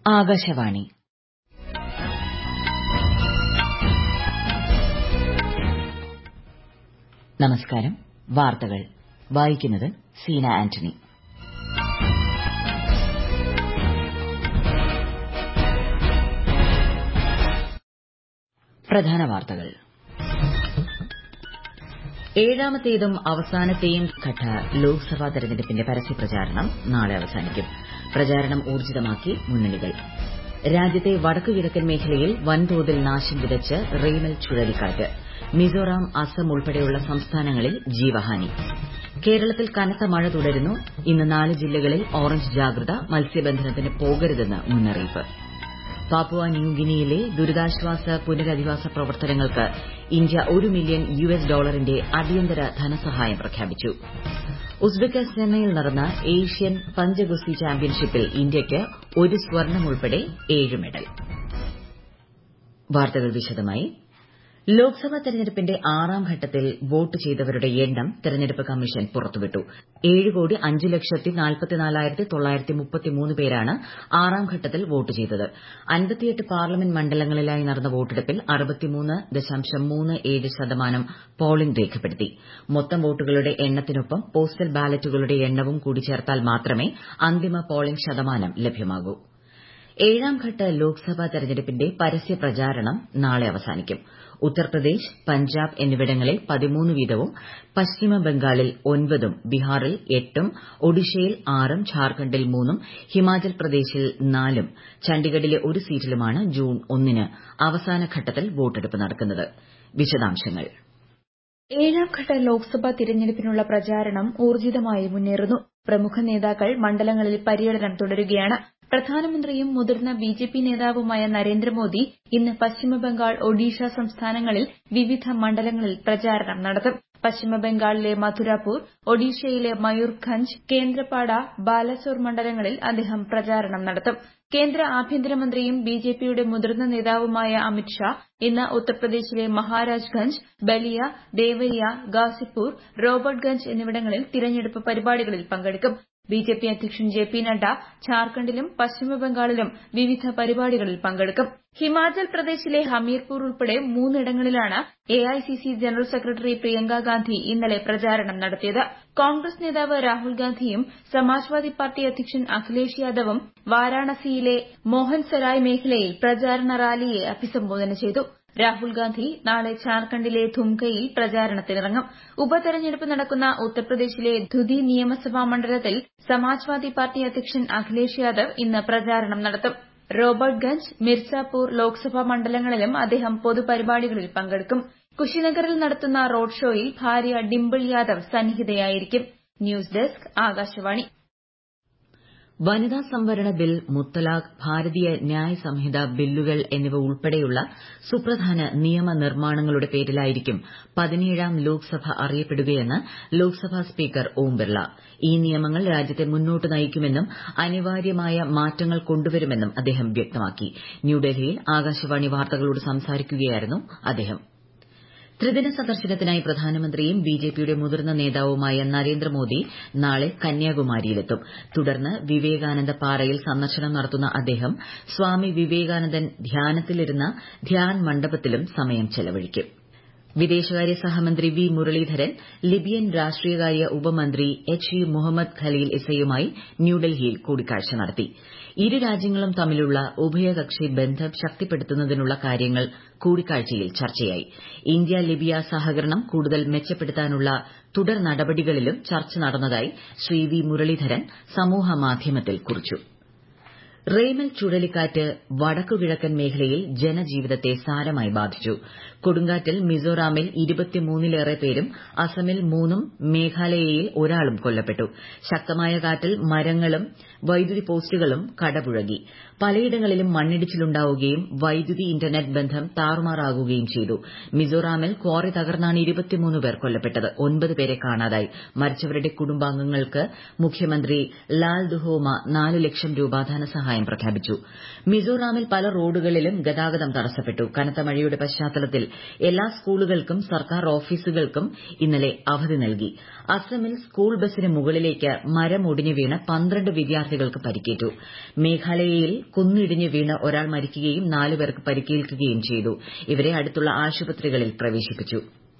ആകാശവാണി നമസ്കാരം വാർത്തകൾ വായിക്കുന്നത് സീന ആന്റണി പ്രധാന വാർത്തകൾ ഏഴാമത്തേതും അവസാനത്തെയും ഘട്ട ലോക്സഭാ തെരഞ്ഞെടുപ്പിന്റെ പരസ്യപ്രചാരണം നാളെ അവസാനിക്കും പ്രചാരണം ഊർജ്ജിതമാക്കി മുന്നണികൾ രാജ്യത്തെ വടക്കുകിഴക്കൻ മേഖലയിൽ വൻതോതിൽ നാശം വിതച്ച് റെയ്മൽ ചുഴലിക്കാറ്റ് മിസോറാം അസം ഉൾപ്പെടെയുള്ള സംസ്ഥാനങ്ങളിൽ ജീവഹാനി കേരളത്തിൽ കനത്ത മഴ തുടരുന്നു ഇന്ന് നാല് ജില്ലകളിൽ ഓറഞ്ച് ജാഗ്രത മത്സ്യബന്ധനത്തിന് പോകരുതെന്ന് മുന്നറിയിപ്പ് പാപ്പുവ ന്യൂഗിനിയിലെ ദുരിതാശ്വാസ പുനരധിവാസ പ്രവർത്തനങ്ങൾക്ക് ഇന്ത്യ ഒരു മില്യൺ യുഎസ് ഡോളറിന്റെ അടിയന്തര ധനസഹായം പ്രഖ്യാപിച്ചു ഉസ്ബെക്കിസ്ഥാനിൽ നടന്ന ഏഷ്യൻ പഞ്ചഗുസ്തി ചാമ്പ്യൻഷിപ്പിൽ ഇന്ത്യയ്ക്ക് ഒരു സ്വർണം ഉൾപ്പെടെ ഏഴ് മെഡൽ വാർത്തകൾ വിശദമായി ലോക്സഭാ തെരഞ്ഞെടുപ്പിന്റെ ആറാം ഘട്ടത്തിൽ വോട്ട് ചെയ്തവരുടെ എണ്ണം തെരഞ്ഞെടുപ്പ് കമ്മീഷൻ പുറത്തുവിട്ടു ഏഴ് കോടി അഞ്ച് ലക്ഷത്തി നാൽപ്പത്തിനാലായിരത്തി തൊള്ളായിരത്തി മുപ്പത്തിമൂന്ന് പേരാണ് ആറാം ഘട്ടത്തിൽ വോട്ട് ചെയ്തത് അൻപത്തിയെട്ട് പാർലമെന്റ് മണ്ഡലങ്ങളിലായി നടന്ന വോട്ടെടുപ്പിൽ അറുപത്തിമൂന്ന് ദശാംശം മൂന്ന് ഏഴ് ശതമാനം പോളിംഗ് രേഖപ്പെടുത്തി മൊത്തം വോട്ടുകളുടെ എണ്ണത്തിനൊപ്പം പോസ്റ്റൽ ബാലറ്റുകളുടെ എണ്ണവും കൂടി ചേർത്താൽ മാത്രമേ അന്തിമ പോളിംഗ് ശതമാനം ലഭ്യമാകൂ ഏഴാം ഘട്ട ലോക്സഭാ തെരഞ്ഞെടുപ്പിന്റെ പരസ്യ പ്രചാരണം നാളെ അവസാനിക്കും ഉത്തർപ്രദേശ് പഞ്ചാബ് എന്നിവിടങ്ങളിൽ പതിമൂന്ന് വീതവും പശ്ചിമ ബംഗാളിൽ ഒൻപതും ബീഹാറിൽ എട്ടും ഒഡീഷയിൽ ആറും ഝാർഖണ്ഡിൽ മൂന്നും ഹിമാചൽ പ്രദേശിൽ നാലും ചണ്ഡിഗഡിലെ ഒരു സീറ്റിലുമാണ് ജൂൺ ഒന്നിന് അവസാന ഘട്ടത്തിൽ വോട്ടെടുപ്പ് നടക്കുന്നത് വിശദാംശങ്ങൾ ഏഴാം ഘട്ട ലോക്സഭാ തിരഞ്ഞെടുപ്പിനുള്ള പ്രചാരണം ഊർജ്ജിതമായി മുന്നേറുന്നു പ്രമുഖ നേതാക്കൾ മണ്ഡലങ്ങളിൽ പര്യടനം തുടരുകയാണ് പ്രധാനമന്ത്രിയും മുതിർന്ന ബിജെപി നേതാവുമായ നരേന്ദ്രമോദി ഇന്ന് പശ്ചിമബംഗാൾ ഒഡീഷ സംസ്ഥാനങ്ങളിൽ വിവിധ മണ്ഡലങ്ങളിൽ പ്രചാരണം നടത്തും പശ്ചിമബംഗാളിലെ മഥുരാപൂർ ഒഡീഷയിലെ മയൂർഭഞ്ച് കേന്ദ്രപാഡ ബാലസോർ മണ്ഡലങ്ങളിൽ അദ്ദേഹം പ്രചാരണം നടത്തും കേന്ദ്ര ആഭ്യന്തരമന്ത്രിയും ബിജെപിയുടെ മുതിർന്ന നേതാവുമായ അമിത് ഷാ ഇന്ന് ഉത്തർപ്രദേശിലെ മഹാരാജ്ഗഞ്ച് ബലിയ ദേവരിയ ഗാസിപ്പൂർ റോബർട്ട്ഗഞ്ച് എന്നിവിടങ്ങളിൽ തിരഞ്ഞെടുപ്പ് പരിപാടികളിൽ പങ്കെടുക്കും ബിജെപി അധ്യക്ഷൻ ജെ പി നഡ്ഡ ഝാർഖണ്ഡിലും പശ്ചിമബംഗാളിലും വിവിധ പരിപാടികളിൽ പങ്കെടുക്കും ഹിമാചൽ പ്രദേശിലെ ഹമീർപൂർ ഉൾപ്പെടെ മൂന്നിടങ്ങളിലാണ് AICC general secretary Priyanka Gandhi ഇന്നലെ പ്രചാരണം നടത്തിയത് കോൺഗ്രസ് നേതാവ് രാഹുൽ ഗാന്ധിയും സമാജ്വാദി പാർട്ടി അധ്യക്ഷൻ അഖിലേഷ് യാദവും വാരാണസിയിലെ മോഹൻസരായ് മേഖലയിൽ പ്രചാരണ റാലിയെ അഭിസംബോധന ചെയ്തു രാഹുൽ ഗാന്ധി നാളെ ഝാർഖണ്ഡിലെ ധുംകയിൽ പ്രചാരണത്തിനിറങ്ങും ഉപതെരഞ്ഞെടുപ്പ് നടക്കുന്ന ഉത്തർപ്രദേശിലെ ധുതി നിയമസഭാ മണ്ഡലത്തിൽ സമാജ്വാദി പാർട്ടി അധ്യക്ഷൻ അഖിലേഷ് യാദവ് ഇന്ന് പ്രചാരണം നടത്തും റോബർട്ട്ഗഞ്ച് മിർസാപൂർ ലോക്സഭാ മണ്ഡലങ്ങളിലും അദ്ദേഹം പൊതുപരിപാടികളിൽ പങ്കെടുക്കും കുശിനഗറിൽ നടത്തുന്ന റോഡ് ഷോയിൽ ഭാര്യ ഡിംപിൾ യാദവ് സന്നിഹിതയായിരിക്കും ന്യൂസ് ഡെസ്ക് ആകാശവാണി വനിതാ സംവരണ ബിൽ മുത്തലാഖ് ഭാരതീയ ന്യായ് സംഹിത ബില്ലുകൾ എന്നിവ ഉൾപ്പെടെയുള്ള സുപ്രധാന നിയമനിർമ്മാണങ്ങളുടെ പേരിലായിരിക്കും പതിനേഴാം ലോക്സഭ അറിയപ്പെടുകയെന്ന് ലോക്സഭാ സ്പീക്കർ ഓം ബിർള ഈ നിയമങ്ങൾ രാജ്യത്തെ മുന്നോട്ട് നയിക്കുമെന്നും അനിവാര്യമായ മാറ്റങ്ങൾ കൊണ്ടുവരുമെന്നും അദ്ദേഹം വ്യക്തമാക്കി ന്യൂഡൽഹിയിൽ ആകാശവാണി വാർത്തകളോട് സംസാരിക്കുകയായിരുന്നു അദ്ദേഹം ത്രിദിന സന്ദർശനത്തിനായി പ്രധാനമന്ത്രിയും ബിജെപിയുടെ മുതിർന്ന നേതാവുമായ നരേന്ദ്രമോദി നാളെ കന്യാകുമാരിയിലെത്തും തുടർന്ന് വിവേകാനന്ദ പാറയിൽ സന്ദർശനം നടത്തുന്ന അദ്ദേഹം സ്വാമി വിവേകാനന്ദൻ ധ്യാനത്തിലിരുന്ന ധ്യാൻ മണ്ഡപത്തിലും സമയം ചെലവഴിക്കും വിദേശകാര്യ സഹമന്ത്രി വി മുരളീധരൻ ലിബിയൻ രാഷ്ട്രീയകാര്യ ഉപമന്ത്രി എച്ച് ഇ മുഹമ്മദ് ഖലീൽ ഇസയുമായി ന്യൂഡൽഹിയിൽ കൂടിക്കാഴ്ച നടത്തി ഇരു രാജ്യങ്ങളും തമ്മിലുള്ള ഉഭയകക്ഷി ബന്ധം ശക്തിപ്പെടുത്തുന്നതിനുള്ള കാര്യങ്ങൾ കൂടിക്കാഴ്ചയിൽ ചർച്ചയായി ഇന്ത്യ ലിബിയ സഹകരണം കൂടുതൽ മെച്ചപ്പെടുത്താനുള്ള തുടർ നടപടികളിലും ചർച്ച നടന്നതായി ശ്രീ വി മുരളീധരൻ സമൂഹമാധ്യമത്തിൽ കുറിച്ചു റെയ്മൽ ചുഴലിക്കാറ്റ് വടക്കുകിഴക്കൻ മേഖലയിൽ ജനജീവിതത്തെ സാരമായി ബാധിച്ചു കൊടുങ്കാറ്റിൽ മിസോറാമിൽ ഇരുപത്തിമൂന്നിലേറെ പേരും അസമിൽ മൂന്നും മേഘാലയയിൽ ഒരാളും കൊല്ലപ്പെട്ടു ശക്തമായ കാറ്റിൽ മരങ്ങളും വൈദ്യുതി പോസ്റ്റുകളും കടപുഴകി പലയിടങ്ങളിലും മണ്ണിടിച്ചിലുണ്ടാവുകയും വൈദ്യുതി ഇന്റർനെറ്റ് ബന്ധം താറുമാറാകുകയും ചെയ്തു മിസോറാമിൽ ക്വാറി തകർന്നാണ് ഇരുപത്തിമൂന്ന് പേർ കൊല്ലപ്പെട്ടത് ഒൻപത് പേരെ കാണാതായി മരിച്ചവരുടെ കുടുംബാംഗങ്ങൾക്ക് മുഖ്യമന്ത്രി ലാൽ ദുഹോമ നാല് ലക്ഷം രൂപ ധനസഹായം ധനസഹായം പ്രഖ്യാപിച്ചു മിസോറാമിൽ പല റോഡുകളിലും ഗതാഗതം തടസ്സപ്പെട്ടു കനത്ത മഴയുടെ പശ്ചാത്തലത്തിൽ എല്ലാ സ്കൂളുകൾക്കും സർക്കാർ ഓഫീസുകൾക്കും ഇന്നലെ അവധി നൽകി അസമിൽ സ്കൂൾ ബസിന് മുകളിലേക്ക് മരമൊടിഞ്ഞു വീണ് പന്ത്രണ്ട് വിദ്യാർത്ഥികൾക്ക് പരിക്കേറ്റു മേഘാലയയിൽ കുന്നിടിഞ്ഞ് വീണ് ഒരാൾ മരിക്കുകയും നാലുപേർക്ക് പരിക്കേൽക്കുകയും ചെയ്തു ഇവരെ അടുത്തുള്ള ആശുപത്രികളിൽ പ്രവേശിപ്പിച്ചു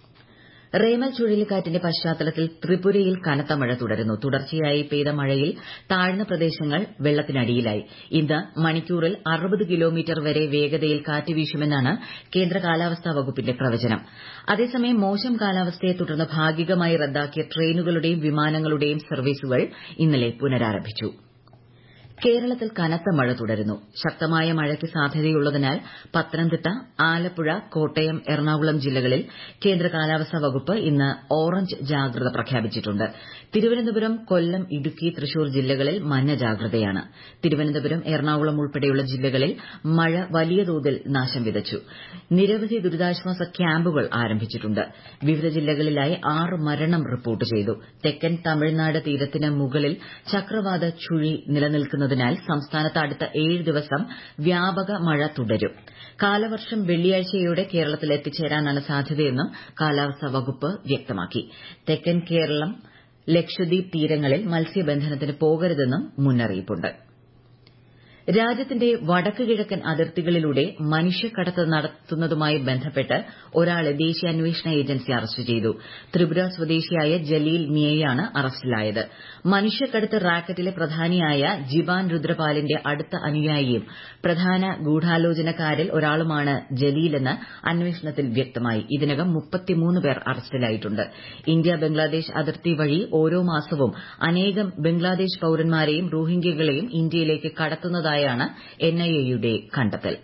റേമൽ ചുഴലിക്കാറ്റിന്റെ പശ്ചാത്തലത്തിൽ ത്രിപുരയിൽ കനത്ത മഴ തുടരുന്നു തുടർച്ചയായി പെയ്ത മഴയിൽ താഴ്ന്ന പ്രദേശങ്ങൾ വെള്ളത്തിനടിയിലായി ഇന്ന് മണിക്കൂറിൽ അറുപത് കിലോമീറ്റർ വരെ വേഗതയിൽ കാറ്റ് വീശുമെന്നാണ് കേന്ദ്ര കാലാവസ്ഥാ വകുപ്പിന്റെ പ്രവചനം അതേസമയം മോശം കാലാവസ്ഥയെ തുടർന്ന് ഭാഗികമായി റദ്ദാക്കിയ ട്രെയിനുകളുടെയും വിമാനങ്ങളുടെയും സർവീസുകൾ ഇന്നലെ പുനരാരംഭിച്ചു കേരളത്തിൽ കനത്ത മഴ തുടരുന്നു ശക്തമായ മഴയ്ക്ക് സാധ്യതയുള്ളതിനാൽ പത്തനംതിട്ട ആലപ്പുഴ കോട്ടയം എറണാകുളം ജില്ലകളിൽ കേന്ദ്ര കാലാവസ്ഥാ വകുപ്പ് ഇന്ന് ഓറഞ്ച് ജാഗ്രത പ്രഖ്യാപിച്ചിട്ടുണ്ട് തിരുവനന്തപുരം കൊല്ലം ഇടുക്കി തൃശൂർ ജില്ലകളിൽ മഞ്ഞ ജാഗ്രതയാണ് തിരുവനന്തപുരം എറണാകുളം ഉൾപ്പെടെയുള്ള ജില്ലകളിൽ മഴ വലിയ തോതിൽ നാശം വിതച്ചു നിരവധി ദുരിതാശ്വാസ ക്യാമ്പുകൾ ആരംഭിച്ചിട്ടുണ്ട് വിവിധ ജില്ലകളിലായി ആറ് മരണം റിപ്പോർട്ട് ചെയ്തു തെക്കൻ തമിഴ്നാട് തീരത്തിന് മുകളിൽ ചക്രവാത ചുഴി നിലനിൽക്കുന്നതിനാൽ സംസ്ഥാനത്ത് അടുത്ത ഏഴ് ദിവസം വ്യാപക മഴ തുടരും കാലവർഷം വെള്ളിയാഴ്ചയോടെ കേരളത്തിൽ എത്തിച്ചേരാനാണ് സാധ്യതയെന്നും കാലാവസ്ഥാ വകുപ്പ് വ്യക്തമാക്കി തെക്കൻ കേരളം ലക്ഷദ്വീപ് തീരങ്ങളിൽ മത്സ്യബന്ധനത്തിന് പോകരുതെന്നും മുന്നറിയിപ്പുണ്ട് രാജ്യത്തിന്റെ വടക്ക് കിഴക്കൻ അതിർത്തികളിലൂടെ മനുഷ്യക്കടത്ത് നടത്തുന്നതുമായി ബന്ധപ്പെട്ട് ഒരാളെ ദേശീയ അന്വേഷണ ഏജൻസി അറസ്റ്റ് ചെയ്തു ത്രിപുര സ്വദേശിയായ ജലീൽ മിയയാണ് അറസ്റ്റിലായത് മനുഷ്യക്കടത്ത് റാക്കറ്റിലെ പ്രധാനിയായ ജിബാൻ രുദ്രപാലിന്റെ അടുത്ത അനുയായിയും പ്രധാന ഗൂഢാലോചനക്കാരിൽ ഒരാളുമാണ് ജലീലെന്ന് അന്വേഷണത്തിൽ വ്യക്തമായി ഇതിനകം പേർ അറസ്റ്റിലായിട്ടുണ്ട് ഇന്ത്യ ബംഗ്ലാദേശ് അതിർത്തി വഴി ഓരോ മാസവും അനേകം ബംഗ്ലാദേശ് പൌരന്മാരെയും റോഹിംഗ്യകളെയും ഇന്ത്യയിലേക്ക് കടത്തുന്നതായാണ് എൻഐഎയുടെ കണ്ടെത്തൽ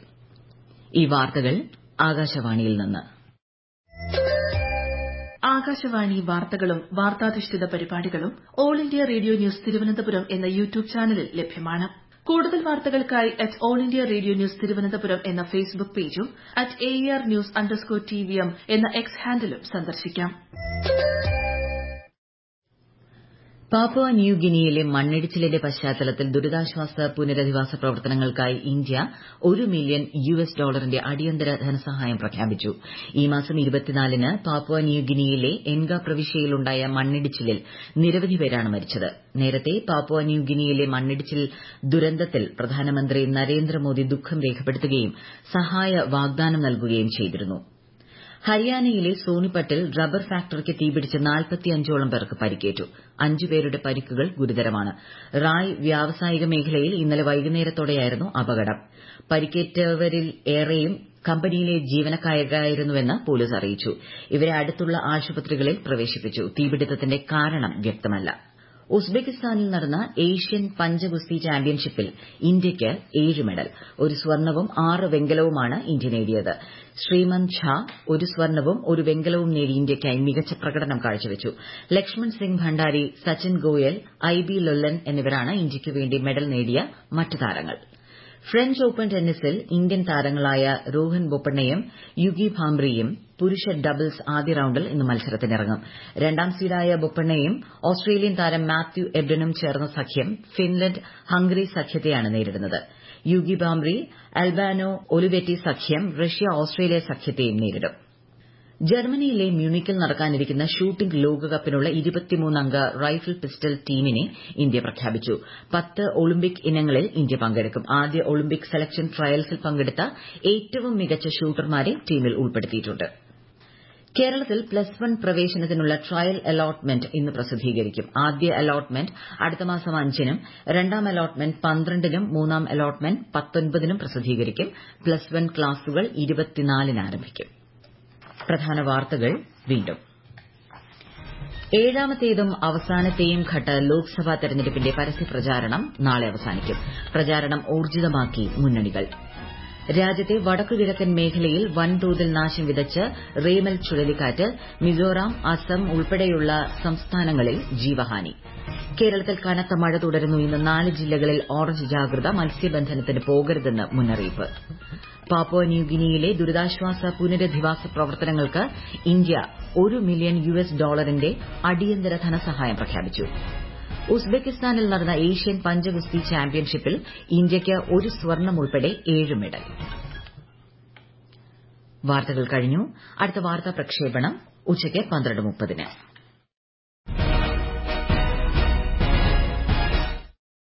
ഈ വാർത്തകൾ ആകാശവാണിയിൽ നിന്ന് ആകാശവാണി വാർത്തകളും വാർത്താധിഷ്ഠിത പരിപാടികളും All India Radio News Thiruvananthapuram എന്ന യൂട്യൂബ് ചാനലിൽ ലഭ്യമാണ് കൂടുതൽ വാർത്തകൾക്കായി at All India Radio News Thiruvananthapuram എന്ന ഫേസ്ബുക്ക് പേജും at A R news underscore T V M എന്ന എക്സ് ഹാൻഡിലും സന്ദർശിക്കാം പാപ്പുവ ന്യൂ ഗിനിയിലെ മണ്ണിടിച്ചിലിന്റെ പശ്ചാത്തലത്തിൽ ദുരിതാശ്വാസ പുനരധിവാസ പ്രവർത്തനങ്ങൾക്കായി ഇന്ത്യ ഒരു മില്യൺ യു എസ് ഡോളറിന്റെ അടിയന്തര ധനസഹായം പ്രഖ്യാപിച്ചു ഈ മാസം ന് പാപ്പുവ ന്യൂ ഗിനിയിലെ എൻഗ പ്രവിശ്യയിലുണ്ടായ മണ്ണിടിച്ചിലിൽ നിരവധി പേരാണ് മരിച്ചത് നേരത്തെ പാപ്പുവ ന്യൂ ഗിനിയിലെ മണ്ണിടിച്ചിൽ ദുരന്തത്തിൽ പ്രധാനമന്ത്രി നരേന്ദ്രമോദി ദുഃഖം രേഖപ്പെടുത്തുകയും സഹായ വാഗ്ദാനം നൽകുകയും ചെയ്തിരുന്നു ഹരിയാനയിലെ സോനിപ്പട്ടിൽ റബ്ബർ ഫാക്ടറിക്ക് തീപിടിച്ച് നാൽപ്പത്തിയഞ്ചോളം പേർക്ക് പരിക്കേറ്റു അഞ്ചു പേരുടെ പരിക്കുകൾ ഗുരുതരമാണ് റായ് വ്യാവസായിക മേഖലയിൽ ഇന്നലെ വൈകുന്നേരത്തോടെയായിരുന്നു അപകടം പരിക്കേറ്റവരിൽ ഏറെയും കമ്പനിയിലെ ജീവനക്കാരായിരുന്നുവെന്ന് പോലീസ് അറിയിച്ചു ഇവരെ അടുത്തുള്ള ആശുപത്രികളിൽ പ്രവേശിപ്പിച്ചു തീപിടുത്തത്തിന്റെ കാരണം വ്യക്തമല്ല ഉസ്ബെക്കിസ്ഥാനിൽ നടന്ന ഏഷ്യൻ പഞ്ചഗുസ്തി ചാമ്പ്യൻഷിപ്പിൽ ഇന്ത്യയ്ക്ക് ഏഴ് മെഡൽ ഒരു സ്വർണവും ആറ് വെങ്കലവുമാണ് ഇന്ത്യ നേടിയത് ശ്രീമന്ത് ഝാ ഒരു സ്വർണവും ഒരു വെങ്കലവും നേടി ഇന്ത്യയ്ക്കായി മികച്ച പ്രകടനം കാഴ്ചവച്ചു ലക്ഷ്മൺ സിംഗ് ഭണ്ഡാരി സച്ചിൻ ഗോയൽ ഐ ബി ലൊല്ലൻ എന്നിവരാണ് ഇന്ത്യയ്ക്കു വേണ്ടി മെഡൽ നേടിയ മറ്റ് താരങ്ങൾ ഫ്രഞ്ച് ഓപ്പൺ ടെന്നീസിൽ ഇന്ത്യൻ താരങ്ങളായ രോഹൻ ബൊപ്പണ്ണയും യുഗി ഭാംബ്രിയും പുരുഷ ഡബിൾസ് ആദ്യ റൌണ്ടിൽ ഇന്ന് മത്സരത്തിനിറങ്ങും രണ്ടാം സീഡായ ബൊപ്പണ്ണയും ഓസ്ട്രേലിയൻ താരം മാത്യു എബ്ഡനും ചേർന്ന സഖ്യം ഫിൻലൻഡ് ഹംഗറി സഖ്യത്തെയാണ് നേരിടുന്നത് യുഗി ഭാംബ്രി അൽബാനോ ഒലിവെറ്റി സഖ്യം റഷ്യ ഓസ്ട്രേലിയ സഖ്യത്തെയും നേരിടും ജർമ്മനിയിലെ മ്യൂണിക്കിൽ നടക്കാനിരിക്കുന്ന ഷൂട്ടിംഗ് ലോകകപ്പിനുള്ള അംഗ റൈഫിൾ പിസ്റ്റൾ ടീമിനെ ഇന്ത്യ പ്രഖ്യാപിച്ചു പത്ത് ഒളിമ്പിക് ഇനങ്ങളിൽ ഇന്ത്യ പങ്കെടുക്കും ആദ്യ ഒളിമ്പിക് സെലക്ഷൻ ട്രയൽസിൽ പങ്കെടുത്ത ഏറ്റവും മികച്ച ഷൂട്ടർമാരെ ടീമിൽ ഉൾപ്പെടുത്തിയിട്ടുണ്ട് കേരളത്തിൽ പ്ലസ് വൺ പ്രവേശനത്തിനുള്ള ട്രയൽ അലോട്ട്മെന്റ് ഇന്ന് പ്രസിദ്ധീകരിക്കും ആദ്യ അലോട്ട്മെന്റ് അടുത്ത മാസം അഞ്ചിനും രണ്ടാം അലോട്ട്മെന്റ് പന്ത്രണ്ടിനും മൂന്നാം അലോട്ട്മെന്റ് പത്തൊൻപതിനും പ്രസിദ്ധീകരിക്കും പ്ലസ് വൺ ക്ലാസുകൾ ഇരുപത്തിനാലിന് ആരംഭിക്കും പ്രധാന വാർത്തകൾ വീണ്ടും ഏഴാമത്തേതും അവസാനത്തെയും ഘട്ട ലോക്സഭാ തെരഞ്ഞെടുപ്പിന്റെ പരസ്യപ്രചാരണം നാളെ അവസാനിക്കും പ്രചാരണം ഊർജിതമാക്കി മുന്നണികൾ രാജ്യത്തെ വടക്കുകിഴക്കൻ മേഖലയിൽ വൻതോതിൽ നാശം വിതച്ച് റേമൽ ചുഴലിക്കാറ്റ് മിസോറാം അസം ഉൾപ്പെടെയുള്ള സംസ്ഥാനങ്ങളിൽ ജീവഹാനി കേരളത്തിൽ കനത്ത മഴ തുടരുന്നു ഇന്ന് നാല് ജില്ലകളിൽ ഓറഞ്ച് ജാഗ്രത മത്സ്യബന്ധനത്തിന് പോകരുതെന്ന് മുന്നറിയിപ്പ് പാപ്പുവ ന്യൂഗിനിയിലെ ദുരിതാശ്വാസ പുനരധിവാസ പ്രവർത്തനങ്ങൾക്ക് ഇന്ത്യ ഒരു മില്യൺ യു എസ് ഡോളറിന്റെ അടിയന്തര ധനസഹായം പ്രഖ്യാപിച്ചു ഉസ്ബെക്കിസ്ഥാനിൽ നടന്ന ഏഷ്യൻ പഞ്ചഗുസ്തി ചാമ്പ്യൻഷിപ്പിൽ ഇന്ത്യയ്ക്ക് ഒരു സ്വർണം ഉൾപ്പെടെ ഏഴ് മെഡൽ വാർത്തകൾ കഴിഞ്ഞു അടുത്ത വാർത്താ പ്രക്ഷേപണം ഉച്ചയ്ക്ക് പന്ത്രണ്ട് മുപ്പതിന്